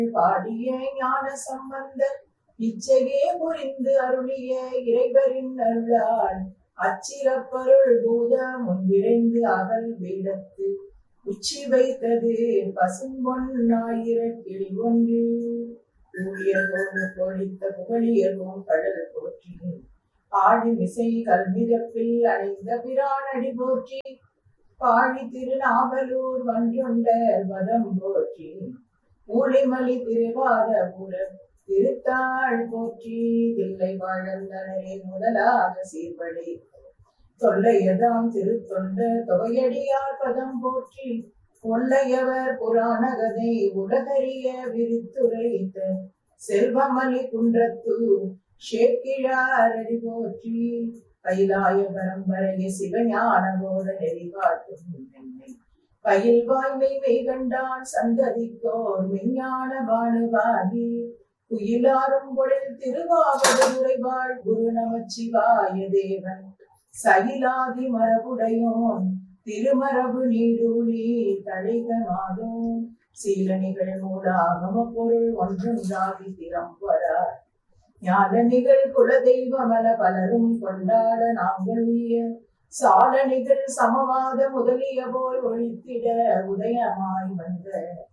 பாடிய ஞான சம்பந்தர் இச்சையே புரிந்து அருளிய இறைவரின் அருளால் அச்சிறப்பருள் பூத முன்விரைந்து அகல் வேடத்து உச்சி வைத்தது பசும்பொன்னாயிர கிளி ஒன்று ஊழியர்கோடு பொழித்த புகழியர்வோம் கடல் போற்றி ஆடி மிசை கல்மிதப்பில் அடைந்த பிரானடி போற்றி பாடி திருநாவலூர் வன்றொண்டர் வதம் போற்றி ஊழிமலி திருவாதபுர திருத்தாள் போற்றி தில்லை வாழந்தனரே முதலாக சீர்படி தொல்லையதாம் திருத்தொண்ட தொகையடியார் பதம் போற்றி கொள்ளையவர் புராண கதை உலகறிய விரித்துரைத்த செல்வமலி குன்றத்து ஷேக்கிழாரடி போற்றி கைலாய பரம்பரைய சிவஞான போத நெறி காட்டும் என்னை பயில் வாய்மை மெய்கண்டான் சந்ததிக்கோர் விஞ்ஞான பானுவாகி குயிலாரும் பொழில் திருவாவூரைவாள் குரு நமச்சிவாய தேவன் சகிலாதி மரபுடையோன் திருமரபு நீடூழி தழைக மாதோம் சீலனிகள் மூலாகம பொருள் ஒன்றுண்டாகி திறம்பரார் ஞானனிகள் குலதெய்வமல பலரும் கொண்டாட நாங்கள் உய்ய சாலனிகள் சமவாத முதலிய போல் ஒழித்திட உதயமாய் வந்த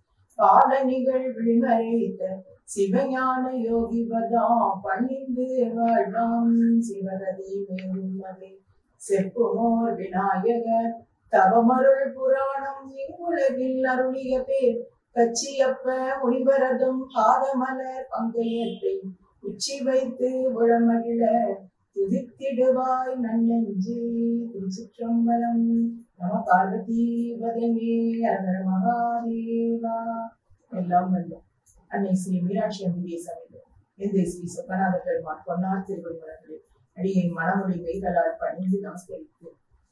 பாலனிகள் விழிமறைத்த சிவஞான யோகி பதாம் பணிந்து வாழ்வாம் சிவகதி மேலுள்ளவை செப்புமோர் விநாயகர் தவமருள் புராணம் இவ்வுலகில் அருளிய பேர் கச்சியப்ப முனிவரதும் பாதமலர் பங்கையத்தை உச்சி வைத்து உளமகிழ துதித்திடுவாய் நன்னெஞ்சு திருச்சிற்றம்பலம் நம பார்வதி பதமே அரகர மகாதேவா எல்லாம் வல்ல அன்னை ஸ்ரீ மீனாட்சி அம்பிகை சமையல் எந்த ஸ்ரீ சொக்கநாத பெருமான் பொன்னார் திருவள்ளுவர்களே அடியின் மனமொழி மெய்களால் பணிந்து நமஸ்கரித்து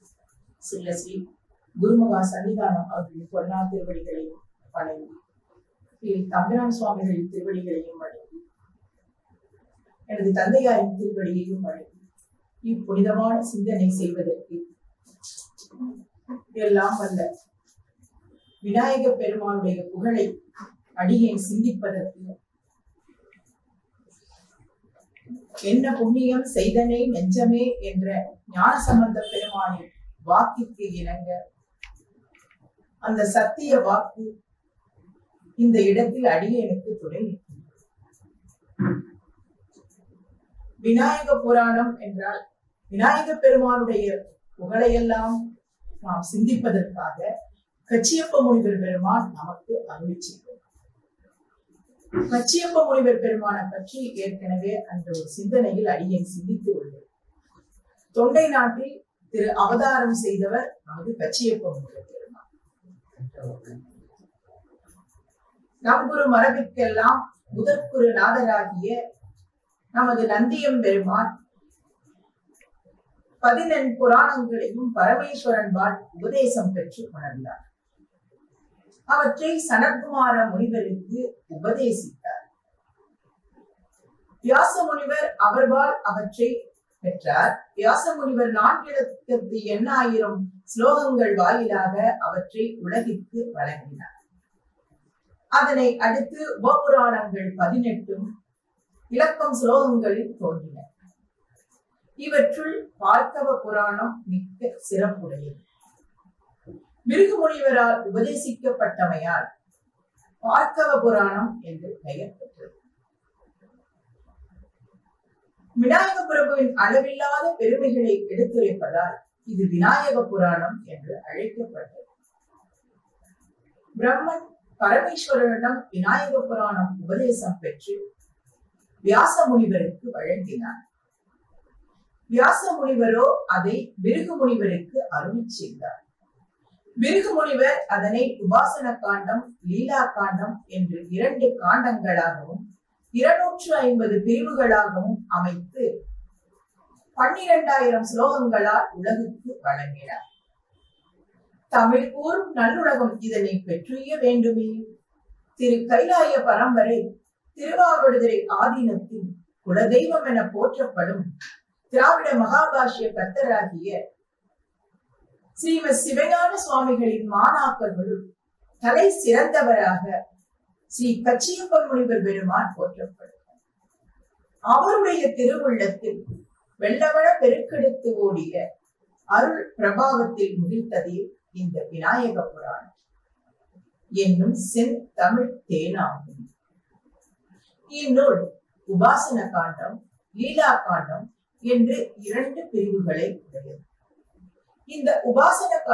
சில ஸ்ரீ குருமகா சன்னிதானம் அவர்களின் பொன்னார் திருவடிகளையும் வணங்கி ஸ்ரீ தம்பிராம் சுவாமிகளின் திருவடிகளையும் வணங்கி எனது தந்தையாரின் திருவடியையும் வணங்கி இப்புனிதமான சிந்தனை செய்வதற்கு எல்லாம் வல்ல விநாயக பெருமானுடைய புகழை அடியேன் சிந்திப்பதற்கு என்ன புண்ணியம் செய்தனை நெஞ்சமே என்ற ஞானசம்பந்த பெருமானின் வாக்கிற்கு இணங்க அந்த சத்திய வாக்கு இந்த இடத்தில் அடியேனுக்கு துணை நிற்கும் விநாயக புராணம் என்றால் விநாயக பெருமானுடைய புகழையெல்லாம் நாம் சிந்திப்பதற்காக கச்சியப்ப முனிவர் பெருமான் நமக்கு அருளி செய்தார் கச்சியப்ப முனிவர் பெருமானை பற்றி ஏற்கனவே அந்த ஒரு சிந்தனையில் அடியேன் சிந்தித்து உள்ளேன் தொண்டை நாட்டில் திரு அவதாரம் செய்தவர் நமது கச்சியப்ப முனிவர் பெருமான் நம் குரு மரபிற்கெல்லாம் முதற்குரு நாதராகிய நமது நந்தியம் பெருமான் பதினெண் புராணங்களையும் பரமேஸ்வரன் பால் உபதேசம் பெற்று உணர்ந்தார் அவற்றை சனத்குமார முனிவருக்கு உபதேசித்தார் வியாச முனிவர் அவர்பால் அவற்றை பெற்றார் வியாச முனிவர் நான்கிழத்திற்கு எண்ணாயிரம் ஸ்லோகங்கள் வாயிலாக அவற்றை உலகிற்கு வழங்கினார் அதனை அடுத்து உபபுராணங்கள் பதினெட்டும் இலக்கம் ஸ்லோகங்களில் தோன்றின இவற்றுள் பார்க்கவ புராணம் மிக்க சிறப்புடையது மிருகு முனிவரால் உபதேசிக்கப்பட்டமையால் பார்க்கவ புராணம் என்று பெயர் பெற்றது விநாயக பிரபுவின் அளவில்லாத பெருமைகளை எடுத்துரைப்பதால் இது விநாயக புராணம் என்று அழைக்கப்பட்டது பிரம்மன் பரமேஸ்வரனிடம் விநாயக புராணம் உபதேசம் பெற்று வியாச முனிவருக்கு வழங்கினார் வியாச முனிவரோ அதை பிருகு முனிவருக்கு அருளி செய்தார் பிருகு முனிவர் அதனை உபாசன காண்டம் லீலா காண்டம் என்று இரண்டு காண்டங்களாகவும் இருநூற்று ஐம்பது பிரிவுகளாகவும் அமைத்து பன்னிரண்டாயிரம் ஸ்லோகங்களால் உலகுக்கு வழங்கினார் தமிழ் கூறும் நல்லுலகம் இதனை பெற்றுய வேண்டுமே திரு கைலாய பரம்பரை திருவாவடுதுறை ஆதீனத்தின் குலதெய்வம் என போற்றப்படும் திராவிட மகாபாஷ்ய கர்த்தராகிய ஸ்ரீமத் சிவஞான சுவாமிகளின் மாணாக்கர்களுள் தலை சிறந்தவராக ஸ்ரீ கச்சியப்ப முனிவர் பெருமான் போற்றப்படுகிறார் அவருடைய திருவுள்ளத்தில் வெள்ளவள பெருக்கெடுத்து ஓடிய அருள் பிரபாவத்தில் முகிழ்த்ததே இந்த விநாயக புராணம் என்னும் செந்தமிழ் தேனாகும் இந்நூல் உபாசன காண்டம் லீலா காண்டம் என்று இரண்டு பிரிவுகளை உடையது இந்த உபாசன